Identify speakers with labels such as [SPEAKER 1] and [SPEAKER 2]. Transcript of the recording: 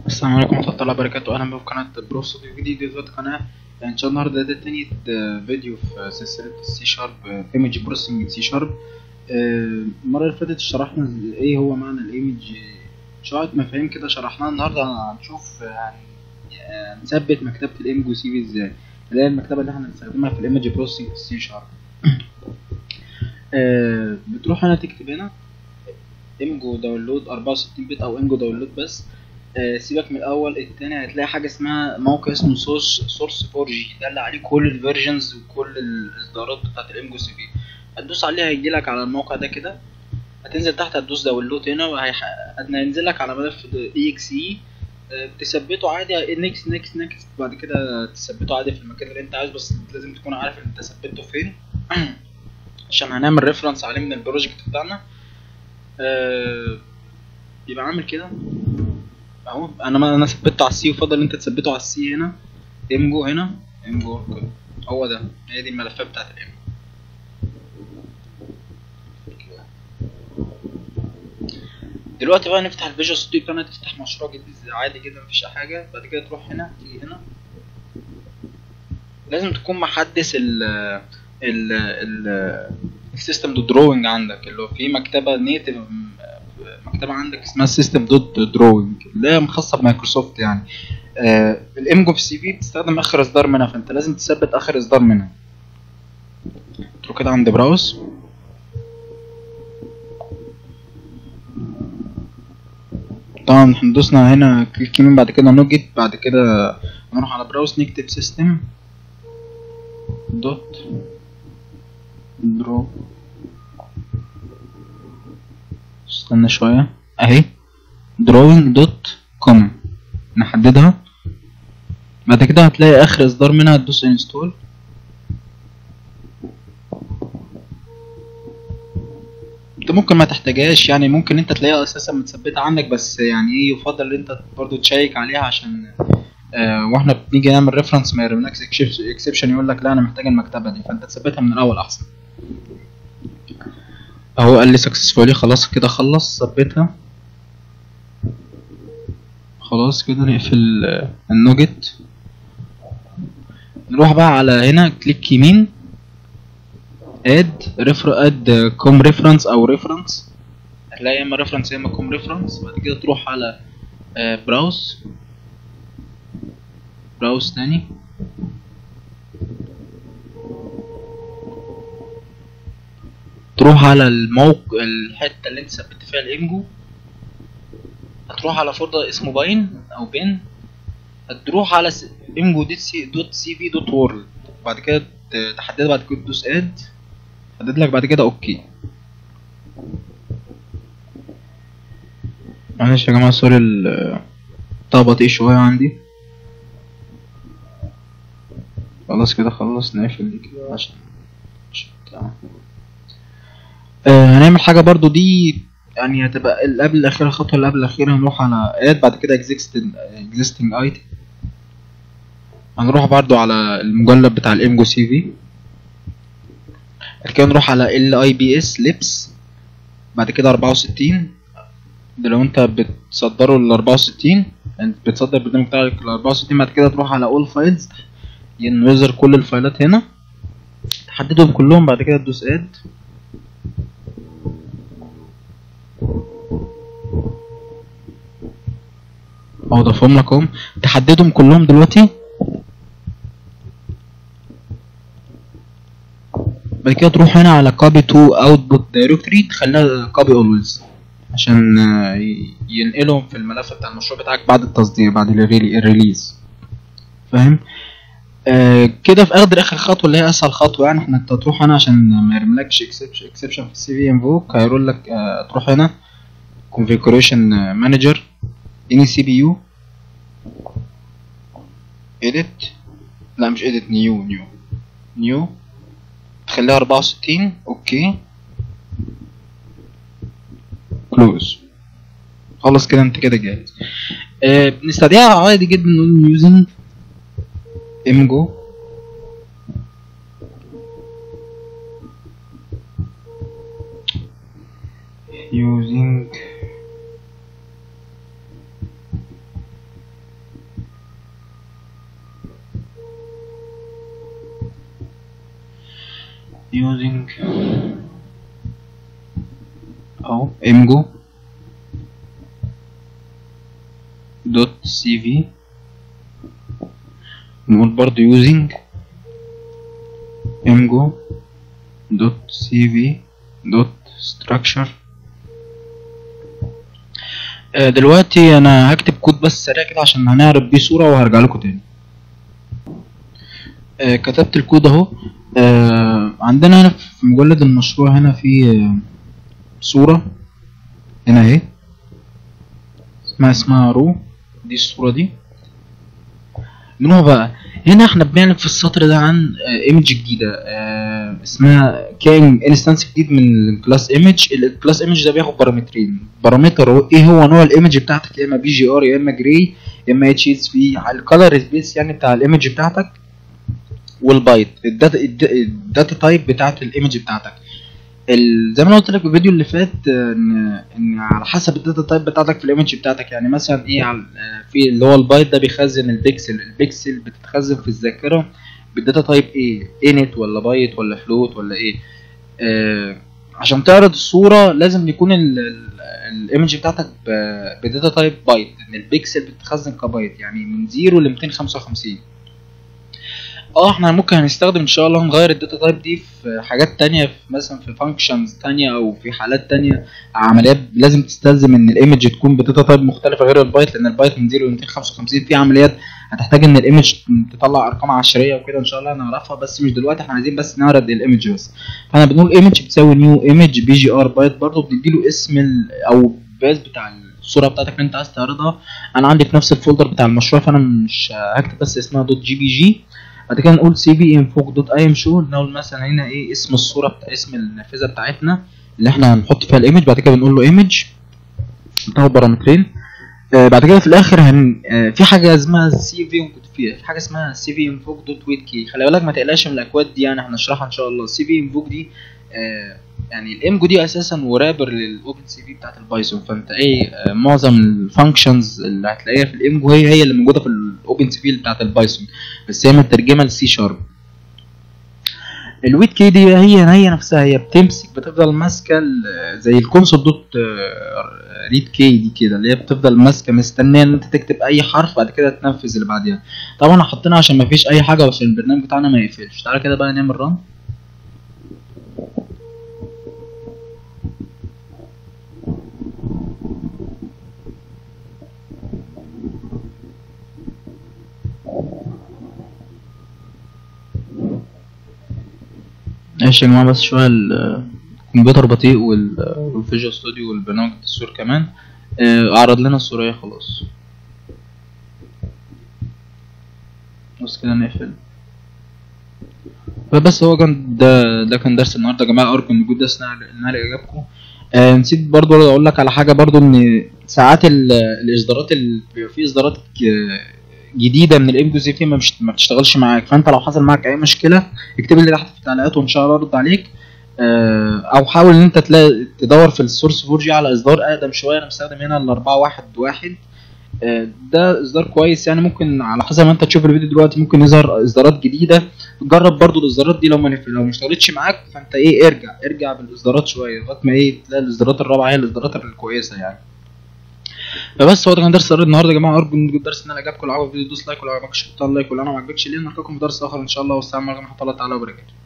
[SPEAKER 1] السلام عليكم ورحمة الله وبركاته أهلا بكم في قناة برو ستوديو جديد دلوقتي قناة إن شاء الله النهاردة ده تاني فيديو في سلسلة السي شارب ايمج بروسيسنج سي شارب المرة اللي فاتت شرحنا ايه هو معنى الايمج شوية مفاهيم كده شرحناها النهاردة هنشوف يعني نثبت مكتبة الايمج وسي في ازاي اللي هي المكتبة اللي احنا بنستخدمها في الايمج بروسيسنج في السي شارب بتروح هنا تكتب هنا امجو داونلود 64 بت او امجو داونلود بس آه سيبك من الاول التاني هتلاقي حاجه اسمها موقع اسمه سورس سورس 4 جي ده اللي عليه كل الفيرجنز وكل الاصدارات بتاعت الامجو سي في هتدوس عليها هيجيلك على الموقع ده كده هتنزل تحت هتدوس داونلود هنا وهينزل لك على ملف اي اكس اي تثبته عادي نكست نكست نكست بعد كده تثبته عادي في المكان اللي انت عايزه بس لازم تكون عارف انت ثبته فين عشان هنعمل ريفرنس عليه من البروجكت بتاعنا آه يبقى عامل كده اهو انا ما انا ثبته على السي يفضل انت تثبته على السي هنا امجو هنا امجو كده هو ده هي دي الملفات بتاعت الامجو دلوقتي بقى نفتح الفيجوال ستوديو بتاعنا تفتح مشروع جديد عادي جدا مفيش حاجه بعد كده تروح هنا تيجي هنا لازم تكون محدث ال ال ال السيستم دوت دروينج عندك اللي هو في مكتبه نيتف مكتبه عندك اسمها سيستم دوت دروينج اللي هي خاصه بمايكروسوفت يعني آه الامجو في السي في بتستخدم اخر اصدار منها فانت لازم تثبت اخر اصدار منها تروح كده عند براوز طبعا دوسنا هنا كليك يمين بعد كده نوجت بعد كده نروح على براوز نكتب سيستم دوت درو استنى شوية اهي drawing دوت كوم نحددها بعد كده هتلاقي اخر اصدار منها تدوس انستول انت ممكن ما تحتاجهاش يعني ممكن انت تلاقيها اساسا متثبته عندك بس يعني ايه يفضل ان انت برضو تشيك عليها عشان آه واحنا بنيجي نعمل ريفرنس ما يرميلكش اكسبشن يقول لك لا انا محتاج المكتبه دي فانت تثبتها من الاول احسن اهو قال لي سكسسفولي خلاص كده خلص ثبتها خلاص كده نقفل النوجت نروح بقى على هنا كليك يمين اد ريفر اد كوم ريفرنس او ريفرنس هتلاقي يا اما ريفرنس يا اما كوم ريفرنس بعد كده تروح على براوز براوز تاني تروح على الموقع الحته اللي انت ثبت فيها الامجو هتروح على فولدر اسمه باين او بين هتروح على امجو دوت سي دوت سي في دوت وورلد بعد كده تحددها بعد كده تدوس اد حدد لك بعد كده اوكي معلش يا جماعه سوري الطاقه بطيء شويه عندي خلاص كده خلص نقفل دي كده عشان آه هنعمل حاجة برضو دي يعني هتبقى اللي قبل الأخيرة الخطوة اللي قبل الأخيرة هنروح على اد بعد كده existing existing item هنروح برضو على المجلد بتاع الامجو سي في بعد كده نروح على ال اي بي اس لبس بعد كده أربعة وستين ده لو انت بتصدره ل 64 انت بتصدر البرنامج بتاعك ل 64 بعد كده تروح على all files ينظر كل الفايلات هنا تحددهم كلهم بعد كده تدوس اد اهو ضافهم لك اهم تحددهم كلهم دلوقتي بعد كده تروح هنا على copy to output directory تخليها copy always عشان ينقلهم في الملف بتاع المشروع بتاعك بعد التصدير بعد الريليز فاهم آه كده في اخر اخر خطوه اللي هي اسهل خطوه يعني احنا انت تروح هنا عشان ما يرملكش اكسبشن في السي في انفوك هيقول لك آه تروح هنا configuration manager any CPU edit لا مش edit new new new تخليها أربعة وستين اوكي close خلص كده انت كده جاهز آه بنستدعيها عادي جدا نقول using imgo using using اهو imgo دوت سي في نقول برضو using imgo دوت سي في دوت structure آه، دلوقتي انا هكتب كود بس سريع كده عشان هنعرض بيه صورة وهرجع لكم تاني آه، كتبت الكود اهو آه، عندنا هنا في مجلد المشروع هنا في آه، صورة هنا اهي اسمها اسمها رو دي الصورة دي نروح بقى هنا احنا بنعلن في السطر ده عن ايمج جديدة آه، اسمها كائن انستانس جديد من الكلاس ايمج الكلاس ايمج ده بياخد بارامترين بارامتر هو ايه هو نوع الايمج بتاعتك يا اما بي جي ار يا اما جراي يا اما اتش اس في الكالر سبيس يعني بتاع الايمج بتاعتك والبايت الداتا الداتا تايب بتاعت الايمج بتاعتك ال- زي ما انا قلت لك في الفيديو اللي فات آه، ان ان على حسب الداتا تايب بتاعتك في الايمج بتاعتك يعني مثلا ايه على آه، في اللي هو البايت ده بيخزن البيكسل البيكسل بتتخزن في الذاكره بالداتا تايب ايه انت ولا بايت ولا فلوت ولا ايه آه عشان تعرض الصوره لازم يكون ال- ال- الايمج بتاعتك ب- بداتا تايب بايت ان البيكسل بتتخزن كبايت يعني من 0 ل 255 اه احنا ممكن هنستخدم ان شاء الله نغير الداتا تايب دي في حاجات تانية في مثلا في فانكشنز تانية او في حالات تانية عمليات لازم تستلزم ان الايمج تكون بداتا تايب مختلفة غير البايت لان البايت من 0 ل 255 في عمليات هتحتاج ان الايمج تطلع ارقام عشرية وكده ان شاء الله نعرفها بس مش دلوقتي احنا عايزين بس نعرض الايمج بس فاحنا بنقول ايمج بتساوي نيو ايمج بي جي ار بايت برضه بنديله اسم ال او الباس بتاع الصورة بتاعتك اللي انت عايز تعرضها انا عندي في نفس الفولدر بتاع المشروع فانا مش هكتب بس اسمها دوت جي بي جي بعد كده نقول سي في انفوك دوت اي ام شو نقول مثلا هنا ايه اسم الصوره بتاع اسم النافذه بتاعتنا اللي احنا هنحط فيها الايمج بعد كده بنقول له ايمج بتاخد بارامترين آه بعد كده في الاخر هن آه في حاجه اسمها سي في في في حاجه اسمها سي في انفوك دوت ويت كي خلي بالك ما تقلقش من الاكواد دي يعني احنا هنشرحها ان شاء الله سي في انفوك دي آه يعني الامجو دي اساسا ورابر للاوبن سي في بتاعت البايثون فانت ايه آه معظم الفانكشنز اللي هتلاقيها في الامجو هي هي اللي موجوده في الاوبن سي في بتاعت البايثون بس هي مترجمه لسي شارب الويت كي دي هي هي نفسها هي بتمسك بتفضل ماسكه ال- زي الكونسول دوت ريد كي دي كده اللي هي بتفضل ماسكه مستنيه ان انت تكتب اي حرف بعد كده تنفذ اللي بعديها طبعا حطينا عشان ما فيش اي حاجه عشان البرنامج بتاعنا ما يقفلش تعالى كده بقى نعمل ران ماشي يا جماعة بس شوية ال- الكمبيوتر بطيء وال- والفيجوال ستوديو والبرنامج التصوير كمان آه، أعرض لنا الصورة اهي خلاص بس كده نقفل فبس هو كان ده ده كان درس النهارده يا جماعة أرجو إن الجود ده نال إعجابكم آه نسيت برضو أقول لك على حاجة برضو إن ساعات ال- الإصدارات ال- بيبقى في إصدارات ك- جديدة من الإم جي في ما مش- ما بتشتغلش معاك فأنت لو حصل معاك أي مشكلة اكتب لي تحت في التعليقات وان شاء الله ارد عليك آه، او حاول ان انت تلاقي تدور في السورس 4 جي على اصدار اقدم شويه انا مستخدم هنا ال 411 آه، ده اصدار كويس يعني ممكن على حسب ما انت تشوف الفيديو دلوقتي ممكن يظهر اصدارات جديده جرب برضو الاصدارات دي لو ما لو ما اشتغلتش معاك فانت ايه ارجع ارجع بالاصدارات شويه لغايه ما ايه تلاقي الاصدارات الرابعه هي الاصدارات الكويسه يعني فبس هو ده كان درس النهارده يا جماعه ارجو ان الدرس ده عجبكم لو عجبك الفيديو دوس لايك ولو عجبكش حط لايك ولو انا ما عجبكش ليه نلقاكم في درس اخر ان شاء الله والسلام عليكم ورحمه الله تعالى وبركاته